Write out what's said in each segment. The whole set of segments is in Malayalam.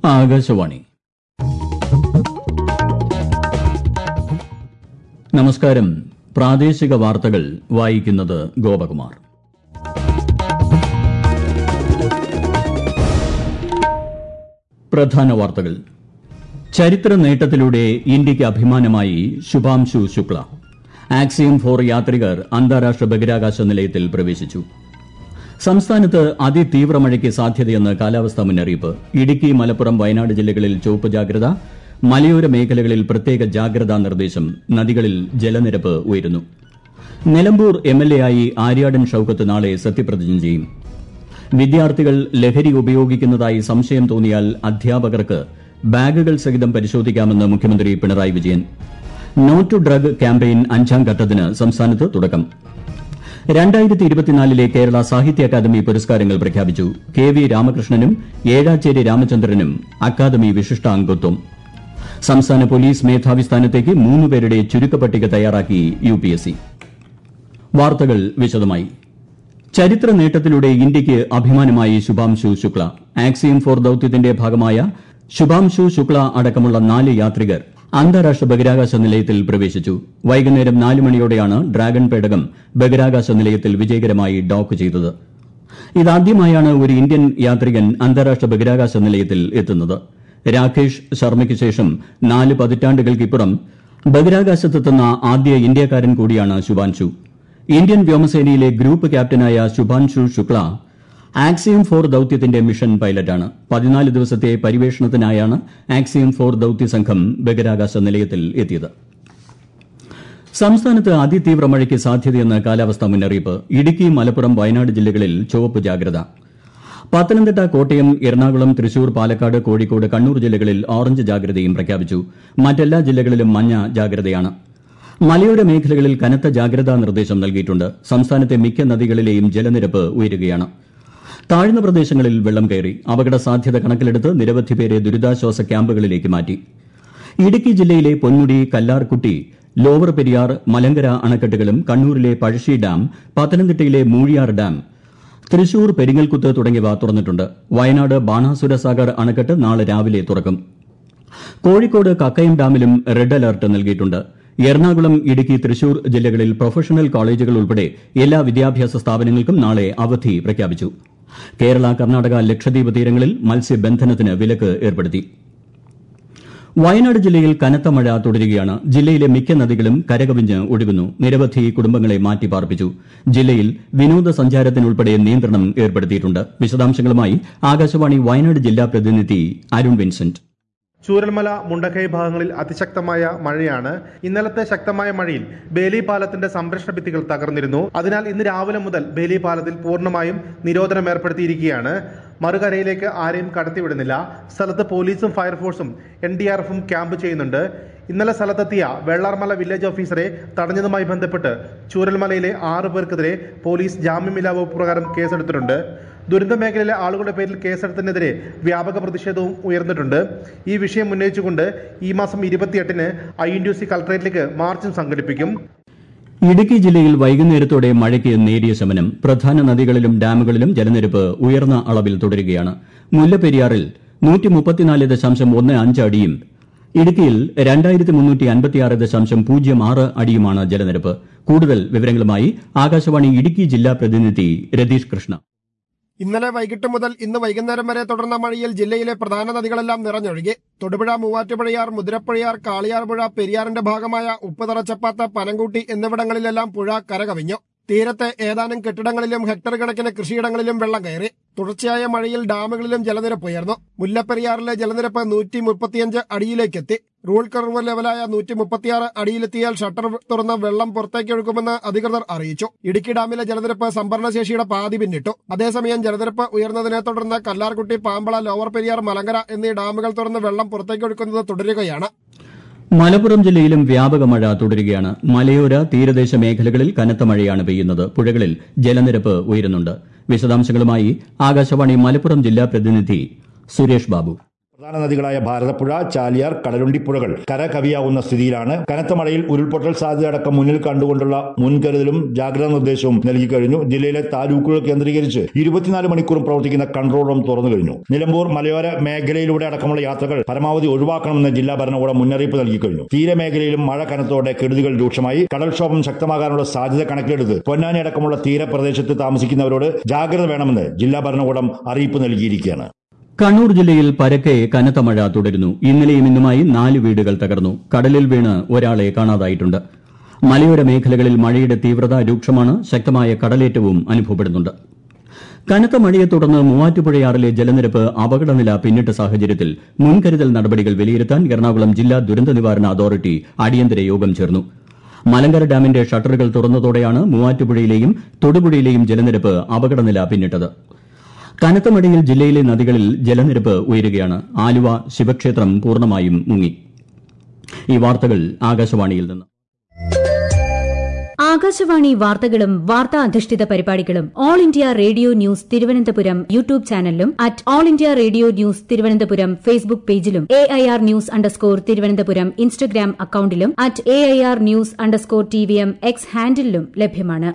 ആകാശവാണി നമസ്കാരം പ്രാദേശിക വാർത്തകൾ വായിക്കുന്നത് ഗോപകുമാർ പ്രധാന വാർത്തകൾ ചരിത്ര നേട്ടത്തിലൂടെ ഇന്ത്യയ്ക്ക് അഭിമാനമായി ശുഭാംശു ശുക്ല ആക്സിയം ഫോർ യാത്രികർ അന്താരാഷ്ട്ര ബഹിരാകാശ നിലയത്തിൽ പ്രവേശിച്ചു സംസ്ഥാനത്ത് അതിതീവ്ര മഴയ്ക്ക് സാധ്യതയെന്ന് കാലാവസ്ഥാ മുന്നറിയിപ്പ് ഇടുക്കി മലപ്പുറം വയനാട് ജില്ലകളിൽ ചുവപ്പ് ജാഗ്രത മലയോര മേഖലകളിൽ പ്രത്യേക ജാഗ്രതാ നിർദ്ദേശം നദികളിൽ ജലനിരപ്പ് ഉയരുന്നു നിലമ്പൂർ എംഎൽഎ ആയി ആര്യാടൻ ഷൌക്കത്ത് നാളെ സത്യപ്രതിജ്ഞ ചെയ്യും വിദ്യാർത്ഥികൾ ലഹരി ഉപയോഗിക്കുന്നതായി സംശയം തോന്നിയാൽ അധ്യാപകർക്ക് ബാഗുകൾ സഹിതം പരിശോധിക്കാമെന്ന് മുഖ്യമന്ത്രി Pinarayi Vijayan no to drug campaign അഞ്ചാം ഘട്ടത്തിന് സംസ്ഥാനത്ത് തുടക്കം രണ്ടായിരത്തി ഇരുപത്തിനാലിലെ കേരള സാഹിത്യ അക്കാദമി പുരസ്കാരങ്ങൾ പ്രഖ്യാപിച്ചു കെ വി രാമകൃഷ്ണനും ഏഴാച്ചേരി രാമചന്ദ്രനും അക്കാദമി വിശിഷ്ടാംഗത്വം സംസ്ഥാന പോലീസ് മേധാവി സ്ഥാനത്തേക്ക് മൂന്നുപേരുടെ ചുരുക്കപ്പട്ടിക തയ്യാറാക്കി യു പി എസ് സി വാർത്തകൾ വിശദമായി ചരിത്ര നേട്ടത്തിലൂടെ ഇന്ത്യയ്ക്ക് അഭിമാനമായി ശുഭാംശു ശുക്ല ആക്സിയം ഫോർ ദൌത്യത്തിന്റെ ഭാഗമായ ശുഭാംശു ശുക്ല അടക്കമുള്ള നാല് യാത്രികർ അന്താരാഷ്ട്ര ബഹിരാകാശ നിലയത്തിൽ പ്രവേശിച്ചു വൈകുന്നേരം നാല് മണിയോടെയാണ് ഡ്രാഗൺ പേടകം ബഹിരാകാശ നിലയത്തിൽ വിജയകരമായി ഡോക്ക് ചെയ്തത് ഇതാദ്യമായാണ് ഒരു ഇന്ത്യൻ യാത്രികൻ അന്താരാഷ്ട്ര ബഹിരാകാശ നിലയത്തിൽ എത്തുന്നത് രാകേഷ് ശർമ്മയ്ക്ക് ശേഷം നാല് പതിറ്റാണ്ടുകൾക്കിപ്പുറം ബഹിരാകാശത്തെത്തുന്ന ആദ്യ ഇന്ത്യക്കാരൻ കൂടിയാണ് ശുഭാൻഷു ഇന്ത്യൻ വ്യോമസേനയിലെ ഗ്രൂപ്പ് ക്യാപ്റ്റനായ ശുഭാൻഷു ശുക്ല ആക്സിയം ഫോർ ദൌത്യത്തിന്റെ മിഷൻ പൈലറ്റാണ് പതിനാല് ദിവസത്തെ പരിവേഷണത്തിനായാണ് ആക്സിയം ഫോർ ദൌത്യ സംഘം ബഹിരാകാശ നിലയത്തിൽ എത്തിയത് സംസ്ഥാനത്ത് അതിതീവ്ര മഴയ്ക്ക് സാധ്യതയെന്ന് കാലാവസ്ഥാ മുന്നറിയിപ്പ് ഇടുക്കി മലപ്പുറം വയനാട് ജില്ലകളിൽ ചുവപ്പ് ജാഗ്രത പത്തനംതിട്ട കോട്ടയം എറണാകുളം തൃശൂർ പാലക്കാട് കോഴിക്കോട് കണ്ണൂർ ജില്ലകളിൽ ഓറഞ്ച് ജാഗ്രതയും പ്രഖ്യാപിച്ചു മറ്റെല്ലാ ജില്ലകളിലും മഞ്ഞ ജാഗ്രതയാണ് മലയോര മേഖലകളിൽ കനത്ത ജാഗ്രതാ നിർദ്ദേശം നൽകിയിട്ടുണ്ട് സംസ്ഥാനത്തെ മിക്ക നദികളിലെയും ജലനിരപ്പ് ഉയരുകയാണ് താഴ്ന്ന പ്രദേശങ്ങളിൽ വെള്ളം കയറി അപകട സാധ്യത കണക്കിലെടുത്ത് നിരവധി പേരെ ദുരിതാശ്വാസ ക്യാമ്പുകളിലേക്ക് മാറ്റി ഇടുക്കി ജില്ലയിലെ പൊന്മുടി കല്ലാർകുട്ടി ലോവർ പെരിയാർ മലങ്കര അണക്കെട്ടുകളും കണ്ണൂരിലെ പഴശ്ശി ഡാം പത്തനംതിട്ടയിലെ മൂഴിയാർ ഡാം തൃശൂർ പെരിങ്ങൽകുത്ത് തുടങ്ങിയവ തുറന്നിട്ടുണ്ട് വയനാട് ബാണാസുര സാഗർ അണക്കെട്ട് നാളെ രാവിലെ തുറക്കും കോഴിക്കോട് കക്കയം ഡാമിലും റെഡ് അലർട്ട് നൽകിയിട്ടുണ്ട് എറണാകുളം ഇടുക്കി തൃശൂർ ജില്ലകളിൽ പ്രൊഫഷണൽ കോളേജുകൾ ഉൾപ്പെടെ എല്ലാ വിദ്യാഭ്യാസ സ്ഥാപനങ്ങൾക്കും നാളെ അവധി പ്രഖ്യാപിച്ചു കേരള കർണാടക ലക്ഷദ്വീപ് തീരങ്ങളിൽ മത്സ്യബന്ധനത്തിന് വിലക്ക് ഏർപ്പെടുത്തി വയനാട് ജില്ലയിൽ കനത്ത മഴ തുടരുകയാണ് ജില്ലയിലെ മിക്ക നദികളും കരകവിഞ്ഞ് ഒഴുകുന്നു നിരവധി കുടുംബങ്ങളെ മാറ്റിപ്പാർപ്പിച്ചു ജില്ലയിൽ വിനോദസഞ്ചാരത്തിനുൾപ്പെടെ നിയന്ത്രണം ഏർപ്പെടുത്തിയിട്ടുണ്ട് വിശദാംശങ്ങളുമായി ആകാശവാണി വയനാട് ജില്ലാ പ്രതിനിധി അരുൺ വിൻസെന്റ് ചൂരൽമല മുണ്ടക്കൈ ഭാഗങ്ങളിൽ അതിശക്തമായ മഴയാണ് ഇന്നലത്തെ ശക്തമായ മഴയിൽ ബേലി പാലത്തിന്റെ സംരക്ഷണ ഭിത്തികൾ തകർന്നിരുന്നു അതിനാൽ ഇന്ന് രാവിലെ മുതൽ ബേലി പാലത്തിൽ പൂർണ്ണമായും നിരോധനം ഏർപ്പെടുത്തിയിരിക്കുകയാണ് മറുകരയിലേക്ക് ആരെയും കടത്തിവിടുന്നില്ല സ്ഥലത്ത് പോലീസും ഫയർഫോഴ്സും എൻ ഡി ആർ എഫും ക്യാമ്പ് ചെയ്യുന്നുണ്ട് ഇന്നലെ സ്ഥലത്തെത്തിയ വെള്ളാർമല വില്ലേജ് ഓഫീസറെ തടഞ്ഞതുമായി ബന്ധപ്പെട്ട് ചൂരൽമലയിലെ ആറു പേർക്കെതിരെ പോലീസ് ജാമ്യമില്ലാ വകുപ്പ് പ്രകാരം കേസെടുത്തിട്ടുണ്ട് ദുരന്ത മേഖലയിലെ ആളുകളുടെ പേരിൽ കേസെടുത്തതിനെതിരെ വ്യാപക പ്രതിഷേധവും ഉയർന്നിട്ടുണ്ട് ഈ വിഷയം ഉന്നയിച്ചുകൊണ്ട് ഈ മാസം ഇരുപത്തിയെട്ടിന് ഐ എൻ ഡി സി കളക്ടറേറ്റിലേക്ക് മാർച്ചും സംഘടിപ്പിക്കും ഇടുക്കി ജില്ലയിൽ വൈകുന്നേരത്തോടെ മഴയ്ക്ക് നേരിയ ശമനം പ്രധാന നദികളിലും ഡാമുകളിലും ജലനിരപ്പ് ഉയർന്ന അളവിൽ തുടരുകയാണ് മുല്ലപ്പെരിയാറിൽ നൂറ്റി മുപ്പത്തിനാല് ദശാംശം ഒന്ന് അഞ്ച് അടിയും ഇടുക്കിയിൽ രണ്ടായിരത്തി മുന്നൂറ്റി അൻപത്തിയാറ് ദശാംശം പൂജ്യം ആറ് അടിയുമാണ് ജലനിരപ്പ് കൂടുതൽ വിവരങ്ങളുമായി ആകാശവാണി ഇടുക്കി ജില്ലാ പ്രതിനിധി രതീഷ് കൃഷ്ണ ഇന്നലെ വൈകിട്ട് മുതൽ ഇന്ന് വൈകുന്നേരം വരെ തുടർന്ന മഴയിൽ ജില്ലയിലെ പ്രധാന നദികളെല്ലാം നിറഞ്ഞൊഴുകി തൊടുപുഴ മൂവാറ്റുപുഴയാർ മുതിരപ്പുഴയാർ കാളിയാർപുഴ പെരിയാറിന്റെ ഭാഗമായ ഉപ്പുതറച്ചപ്പാത്ത പനങ്കൂട്ടി എന്നിവിടങ്ങളിലെല്ലാം പുഴ കരകവിഞ്ഞു തീരത്തെ ഏതാനും കെട്ടിടങ്ങളിലും ഹെക്ടർ കണക്കിന് കൃഷിയിടങ്ങളിലും വെള്ളം കയറി തുടർച്ചയായ മഴയിൽ ഡാമുകളിലും ജലനിരപ്പ് ഉയർന്നു മുല്ലപ്പെരിയാറിലെ ജലനിരപ്പ് നൂറ്റി മുപ്പത്തിയഞ്ച് അടിയിലേക്കെത്തി റൂൾ കർവ് ലെവലായ നൂറ്റി മുപ്പത്തിയാറ് അടിയിലെത്തിയാൽ ഷട്ടർ തുറന്ന് വെള്ളം പുറത്തേക്ക് ഒഴുകുമെന്ന് അധികൃതർ അറിയിച്ചു ഇടുക്കി ഡാമിലെ ജലനിരപ്പ് സംഭരണശേഷിയുടെ പാതി പിന്നിട്ടു അതേസമയം ജലനിരപ്പ് ഉയർന്നതിനെ തുടർന്ന് കല്ലാർകുട്ടി പാമ്പള ലോവർ പെരിയാർ മലങ്കര എന്നീ ഡാമുകൾ തുറന്ന് വെള്ളം പുറത്തേക്ക് ഒഴുക്കുന്നത് തുടരുകയാണ് മലപ്പുറം ജില്ലയിലും വ്യാപക മഴ തുടരുകയാണ് മലയോര തീരദേശ മേഖലകളിൽ കനത്ത മഴയാണ് പെയ്യുന്നത് പുഴകളിൽ ജലനിരപ്പ് ഉയരുന്നുണ്ട് വിശദാംശങ്ങളുമായി ആകാശവാണി മലപ്പുറം ജില്ലാ പ്രതിനിധി സുരേഷ് ബാബു പ്രധാന നദികളായ ഭാരതപ്പുഴ ചാലിയാർ കടലുണ്ടിപ്പുഴകൾ കര കവിയാവുന്ന സ്ഥിതിയിലാണ് കനത്ത മഴയിൽ ഉരുൾപൊട്ടൽ സാധ്യതയടക്കം മുന്നിൽ കണ്ടുകൊണ്ടുള്ള മുൻകരുതലും ജാഗ്രതാ നിർദ്ദേശവും നൽകി കഴിഞ്ഞു ജില്ലയിലെ താലൂക്കുകൾ കേന്ദ്രീകരിച്ച് ഇരുപത്തിനാല് മണിക്കൂറും പ്രവർത്തിക്കുന്ന കൺട്രോൾ റൂം തുറന്നു കഴിഞ്ഞു നിലമ്പൂർ മലയോര മേഖലയിലൂടെ അടക്കമുള്ള യാത്രകൾ പരമാവധി ഒഴിവാക്കണമെന്ന് ജില്ലാ ഭരണകൂടം മുന്നറിയിപ്പ് നൽകി കഴിഞ്ഞു തീരമേഖലയിലും മഴ കനത്തോടെ കെടുതികൾ രൂക്ഷമായി കടൽക്ഷോഭം ശക്തമാകാനുള്ള സാധ്യത കണക്കിലെടുത്ത് പൊന്നാനി അടക്കമുള്ള തീരപ്രദേശത്ത് താമസിക്കുന്നവരോട് ജാഗ്രത വേണമെന്ന് ജില്ലാ ഭരണകൂടം അറിയിപ്പ് നൽകിയിരിക്കുകയാണ് കണ്ണൂർ ജില്ലയിൽ പരക്കെ കനത്ത മഴ തുടരുന്നു ഇന്നലെയും ഇന്നുമായി നാല് വീടുകൾ തകർന്നു കടലിൽ വീണ് ഒരാളെ കാണാതായിട്ടുണ്ട് മലയോര മേഖലകളിൽ മഴയുടെ തീവ്രത രൂക്ഷമാണ് ശക്തമായ കടലേറ്റവും അനുഭവപ്പെടുന്നുണ്ട് കനത്ത മഴയെ തുടർന്ന് മൂവാറ്റുപുഴയാറിലെ ജലനിരപ്പ് അപകടനില പിന്നിട്ട സാഹചര്യത്തിൽ മുൻകരുതൽ നടപടികൾ വിലയിരുത്താൻ എറണാകുളം ജില്ലാ ദുരന്ത നിവാരണ അതോറിറ്റി അടിയന്തര യോഗം ചേർന്നു മലങ്കര ഡാമിന്റെ ഷട്ടറുകൾ തുറന്നതോടെയാണ് മൂവാറ്റുപുഴയിലെയും തൊടുപുഴയിലെയും ജലനിരപ്പ് അപകടനില പിന്നിട്ടത് കനത്ത മഴയിൽ ജില്ലയിലെ നദികളിൽ ജലനിരപ്പ് ഉയരുകയാണ് ആലുവ ശിവക്ഷേത്രം പൂർണ്ണമായും മുങ്ങി ഈ വാർത്തകൾ ആകാശവാണിയിൽ നിന്ന് ആകാശവാണി വാർത്തകളും വാർത്താ അധിഷ്ഠിത പരിപാടികളും All India Radio News Thiruvananthapuram YouTube ചാനലിലും at All India Radio News Thiruvananthapuram Facebook പേജിലും A I R news underscore Thiruvananthapuram Instagram അക്കൌണ്ടിലും at A I R news underscore T V M X ഹാൻഡിലും ലഭ്യമാണ്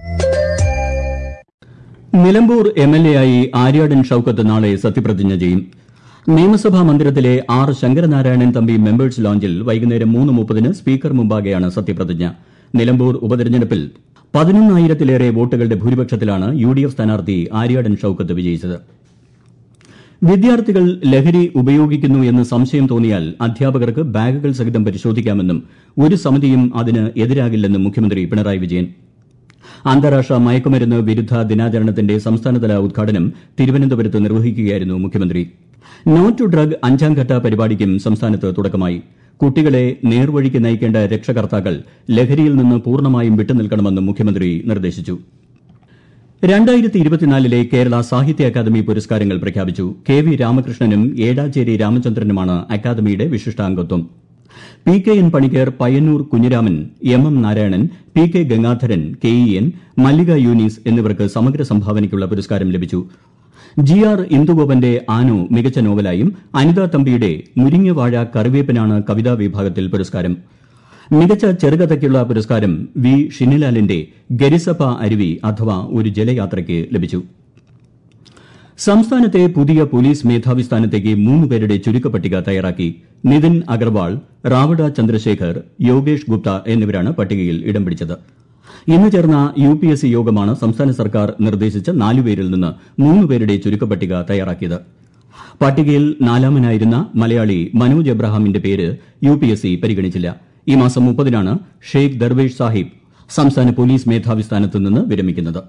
നിലമ്പൂർ എം എൽ എ ആയി ആര്യാടൻ ഷൌക്കത്ത് നാളെ സത്യപ്രതിജ്ഞ ചെയ്യും നിയമസഭാ മന്ദിരത്തിലെ ആർ ശങ്കരനാരായണൻ തമ്പി മെമ്പേഴ്സ് ലോഞ്ചിൽ വൈകുന്നേരം മൂന്ന് മുപ്പതിന് സ്പീക്കർ മുമ്പാകെയാണ് സത്യപ്രതിജ്ഞ നിലമ്പൂർ ഉപതെരഞ്ഞെടുപ്പിൽ പതിനൊന്നായിരത്തിലേറെ വോട്ടുകളുടെ ഭൂരിപക്ഷത്തിലാണ് യു ഡി എഫ് സ്ഥാനാർത്ഥി ആര്യാടൻ ഷൌക്കത്ത് വിജയിച്ചത് വിദ്യാർത്ഥികൾ ലഹരി ഉപയോഗിക്കുന്നു എന്ന് സംശയം തോന്നിയാൽ അധ്യാപകർക്ക് ബാഗുകൾ സഹിതം പരിശോധിക്കാമെന്നും ഒരു സമിതിയും അതിന് എതിരാകില്ലെന്നും മുഖ്യമന്ത്രി പിണറായി വിജയൻ അന്താരാഷ്ട്ര മയക്കുമരുന്ന് വിരുദ്ധ ദിനാചരണത്തിന്റെ സംസ്ഥാനതല ഉദ്ഘാടനം തിരുവനന്തപുരത്ത് നിർവഹിക്കുകയായിരുന്നു മുഖ്യമന്ത്രി നോ ടു ഡ്രഗ് അഞ്ചാംഘട്ട പരിപാടിക്കും സംസ്ഥാനത്ത് തുടക്കമായി കുട്ടികളെ നേർവഴിക്ക് നയിക്കേണ്ട രക്ഷകർത്താക്കൾ ലഹരിയിൽ നിന്ന് പൂർണ്ണമായും വിട്ടുനിൽക്കണമെന്നും മുഖ്യമന്ത്രി നിർദ്ദേശിച്ചു രണ്ടായിരത്തി ഇരുപത്തിനാലിലെ കേരള സാഹിത്യ അക്കാദമി പുരസ്കാരങ്ങൾ പ്രഖ്യാപിച്ചു കെ വി രാമകൃഷ്ണനും ഏടാച്ചേരി രാമചന്ദ്രനുമാണ് അക്കാദമിയുടെ വിശിഷ്ടാംഗത്വം P K N Panicker Payyanur Kunhiraman M M Narayanan P K Gangadharan K E N Mallika Younis എന്നിവർക്ക് സമഗ്ര സംഭാവനയ്ക്കുള്ള പുരസ്കാരം ലഭിച്ചു ജി ആർ ഇന്ദുഗോപന്റെ ആനു മികച്ച നോവലായും അനിത തമ്പിയുടെ മുരിങ്ങവാഴ കറിവേപ്പനാണ് കവിതാ വിഭാഗത്തിൽ പുരസ്കാരം മികച്ച ചെറുകഥയ്ക്കുള്ള പുരസ്കാരം വി ഷിനിലാലിന്റെ ഗരിസഭ അരുവി അഥവാ ഒരു ജലയാത്രയ്ക്ക് ലഭിച്ചു സംസ്ഥാനത്തെ പുതിയ പോലീസ് മേധാവി സ്ഥാനത്തേക്ക് മൂന്ന് പേരുടെ ചുരുക്കപ്പട്ടിക തയ്യാറാക്കി നിതിൻ അഗർവാൾ റാവഡ ചന്ദ്രശേഖർ യോഗേഷ് ഗുപ്ത എന്നിവരാണ് പട്ടികയിൽ ഇടം പിടിച്ചത് ഇന്ന് ചേർന്ന യു പി എസ് സി യോഗമാണ് സംസ്ഥാന സർക്കാർ നിർദ്ദേശിച്ച നാലുപേരിൽ നിന്ന് മൂന്ന് പേരുടെ ചുരുക്കപ്പട്ടിക തയ്യാറാക്കിയത് പട്ടികയിൽ നാലാമനായിരുന്ന മലയാളി മനോജ് എബ്രഹാമിന്റെ പേര് യു പി എസ് സി പരിഗണിച്ചില്ല ഈ മാസം മുപ്പതിനാണ് ഷെയ്ഖ് ദർവേഷ് സാഹിബ് സംസ്ഥാന പോലീസ് മേധാവി സ്ഥാനത്ത് നിന്ന് വിരമിക്കുന്നത്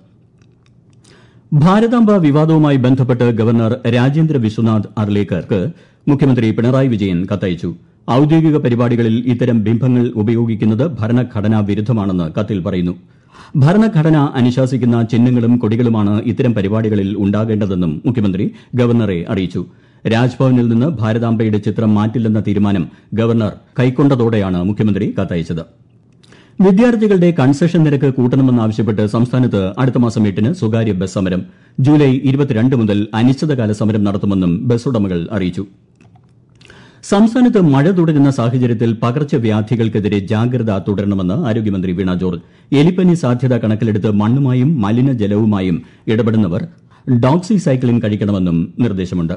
ഭാരതാംബ വിവാദവുമായി ബന്ധപ്പെട്ട് ഗവർണർ രാജേന്ദ്ര വിശ്വനാഥ് അർലേക്കർക്ക് മുഖ്യമന്ത്രി പിണറായി വിജയൻ കത്തയച്ചു ഔദ്യോഗിക പരിപാടികളിൽ ഇത്തരം ബിംബങ്ങൾ ഉപയോഗിക്കുന്നത് ഭരണഘടനാ വിരുദ്ധമാണെന്ന് കത്തിൽ പറയുന്നു ഭരണഘടന അനുശാസിക്കുന്ന ചിഹ്നങ്ങളും കൊടികളുമാണ് ഇത്തരം പരിപാടികളിൽ ഉണ്ടാകേണ്ടതെന്നും മുഖ്യമന്ത്രി ഗവർണറെ അറിയിച്ചു രാജ്ഭവനിൽ നിന്ന് ഭാരതാംബയുടെ ചിത്രം മാറ്റില്ലെന്ന തീരുമാനം ഗവർണർ കൈക്കൊണ്ടതോടെയാണ് മുഖ്യമന്ത്രി കത്തയച്ചത് വിദ്യാർത്ഥികളുടെ കൺസെഷൻ നിരക്ക് കൂട്ടണമെന്നാവശ്യപ്പെട്ട് സംസ്ഥാനത്ത് അടുത്ത മാസം എട്ടിന് സ്വകാര്യ ബസ് സമരം ജൂലൈ ഇരുപത്തിരണ്ട് മുതൽ അനിശ്ചിതകാല സമരം നടത്തുമെന്നും ബസ് ഉടമകൾ അറിയിച്ചു സംസ്ഥാനത്ത് മഴ തുടരുന്ന സാഹചര്യത്തിൽ പകർച്ചവ്യാധികൾക്കെതിരെ ജാഗ്രത തുടരണമെന്ന് ആരോഗ്യമന്ത്രി വീണ ജോർജ് എലിപ്പനി സാധ്യത കണക്കിലെടുത്ത് മണ്ണുമായും മലിനജലവുമായും ഇടപെടുന്നവർ ഡോക്സി സൈക്ലിൻ കഴിക്കണമെന്നും നിർദ്ദേശമുണ്ട്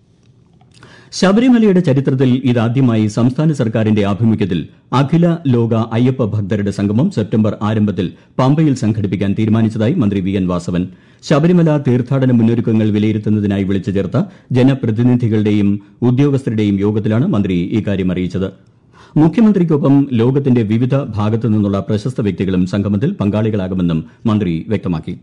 ശബരിമലയുടെ ചരിത്രത്തിൽ ഇതാദ്യമായി സംസ്ഥാന സർക്കാരിന്റെ ആഭിമുഖ്യത്തിൽ അഖില ലോക അയ്യപ്പ ഭക്തരുടെ സംഗമം സെപ്റ്റംബർ ആരംഭത്തിൽ പമ്പയിൽ സംഘടിപ്പിക്കാൻ തീരുമാനിച്ചതായി മന്ത്രി വി എൻ വാസവൻ ശബരിമല തീർത്ഥാടന മുന്നൊരുക്കങ്ങൾ വിലയിരുത്തുന്നതിനായി വിളിച്ചു ചേർത്ത ജനപ്രതിനിധികളുടെയും ഉദ്യോഗസ്ഥരുടെയും യോഗത്തിലാണ് മന്ത്രി ഇക്കാര്യം അറിയിച്ചത് മുഖ്യമന്ത്രിക്കൊപ്പം ലോകത്തിന്റെ വിവിധ ഭാഗത്തു നിന്നുള്ള പ്രശസ്ത വ്യക്തികളും സംഗമത്തിൽ പങ്കാളികളാകുമെന്നും മന്ത്രി വ്യക്തമാക്കി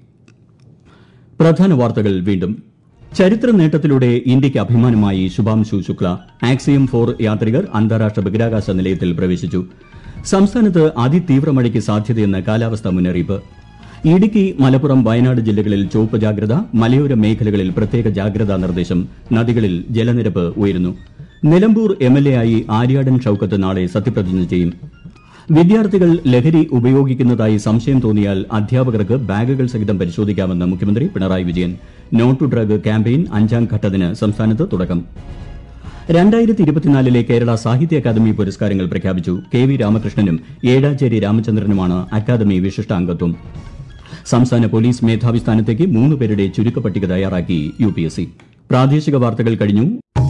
പ്രധാന വാർത്തകൾ വീണ്ടും ചരിത്ര നേട്ടത്തിലൂടെ ഇന്ത്യയ്ക്ക് അഭിമാനമായി ശുഭാംശു ശുക്ല ആക്സിയം ഫോർ യാത്രികർ അന്താരാഷ്ട്ര ബഹിരാകാശ നിലയത്തിൽ പ്രവേശിച്ചു സംസ്ഥാനത്ത് അതിതീവ്ര മഴയ്ക്ക് സാധ്യതയെന്ന് കാലാവസ്ഥാ മുന്നറിയിപ്പ് ഇടുക്കി മലപ്പുറം വയനാട് ജില്ലകളിൽ ചുവപ്പ് ജാഗ്രത മലയോര മേഖലകളിൽ പ്രത്യേക ജാഗ്രതാ നിർദ്ദേശം നദികളിൽ ജലനിരപ്പ് ഉയരുന്നു നിലമ്പൂർ എം എൽ എ ആയി ആര്യാടൻ ഷൌക്കത്ത് നാളെ സത്യപ്രതിജ്ഞ ചെയ്യും വിദ്യാർത്ഥികൾ ലഹരി ഉപയോഗിക്കുന്നതായി സംശയം തോന്നിയാൽ അധ്യാപകർക്ക് ബാഗുകൾ സഹിതം പരിശോധിക്കാമെന്ന് മുഖ്യമന്ത്രി Pinarayi Vijayan no to drug campaign അഞ്ചാം ഘട്ടത്തിന് സംസ്ഥാനത്ത് തുടക്കം രണ്ടായിരത്തി ഇരുപത്തിനാലിലെ കേരള സാഹിത്യ അക്കാദമി പുരസ്കാരങ്ങൾ പ്രഖ്യാപിച്ചു കെ വി രാമകൃഷ്ണനും ഏഴാച്ചേരി രാമചന്ദ്രനുമാണ് അക്കാദമി വിശിഷ്ടാംഗത്വം സംസ്ഥാന പോലീസ് മേധാവി സ്ഥാനത്തേക്ക് മൂന്ന് പേരുടെ ചുരുക്കപ്പട്ടിക തയ്യാറാക്കി യു പി എസ് സി പ്രാദേശിക വാർത്തകൾ കഴിഞ്ഞു